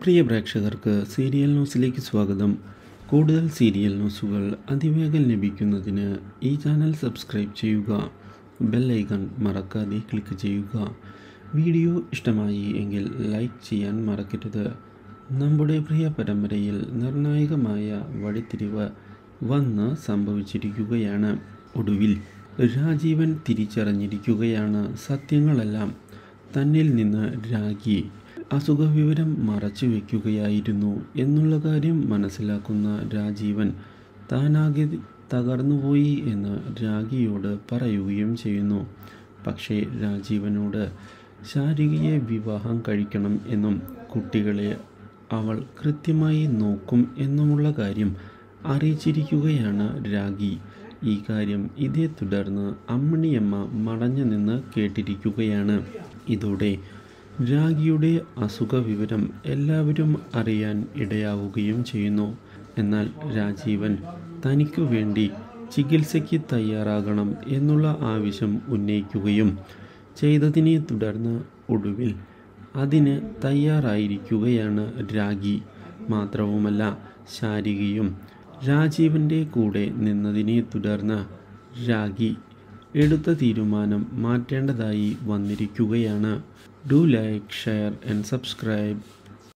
പ്രിയ പ്രേക്ഷകർക്ക് സീരിയൽ ന്യൂസിലേക്ക് സ്വാഗതം കൂടുതൽ സീരിയൽ ന്യൂസുകൾ അതിവേഗം ലഭിക്കുന്നതിന് ഈ ചാനൽ സബ്സ്ക്രൈബ് ചെയ്യുക ബെൽ ഐക്കൺ മറക്കാതെ ക്ലിക്ക് ചെയ്യുക വീഡിയോ ഇഷ്ടമായി എങ്കിൽ ലൈക്ക് ചെയ്യാൻ മറക്കരുത് നമ്മുടെ പ്രിയ പരമ്പരയിൽ നിർണായകമായ വഴിത്തിരിവ് വന്ന് സംഭവിച്ചിരിക്കുകയാണ് ഒടുവിൽ രാജീവൻ തിരിച്ചറിഞ്ഞിരിക്കുകയാണ് സത്യങ്ങളെല്ലാം തന്നിൽ നിന്ന് രാഗി അസുഖവിവരം മറച്ചു വയ്ക്കുകയായിരുന്നു എന്നുള്ള കാര്യം മനസ്സിലാക്കുന്ന രാജീവൻ താനാകെ തകർന്നുപോയി എന്ന് രാഗിയോട് പറയുകയും ചെയ്യുന്നു പക്ഷേ രാജീവനോട് ശാരികയെ വിവാഹം കഴിക്കണം എന്നും കുട്ടികളെ അവൾ കൃത്യമായി നോക്കും എന്നുമുള്ള കാര്യം അറിയിച്ചിരിക്കുകയാണ് രാഗി ഈ കാര്യം ഇതേ തുടർന്ന് അമ്മിണിയമ്മ മടഞ്ഞു നിന്ന് കേട്ടിരിക്കുകയാണ് ഇതോടെ രാഗിയുടെ അസുഖ വിവരം എല്ലാവരും അറിയാൻ ഇടയാവുകയും ചെയ്യുന്നു എന്നാൽ രാജീവൻ തനിക്കു വേണ്ടി ചികിത്സയ്ക്ക് തയ്യാറാകണം എന്നുള്ള ആവശ്യം ഉന്നയിക്കുകയും ചെയ്തതിനെ തുടർന്ന് ഒടുവിൽ അതിന് തയ്യാറായിരിക്കുകയാണ് രാഗി മാത്രവുമല്ല ശാരികയും രാജീവൻ്റെ കൂടെ നിന്നതിനെ തുടർന്ന് രാഗി എടുത്ത തീരുമാനം മാറ്റേണ്ടതായി വന്നിരിക്കുകയാണ് do like share and subscribe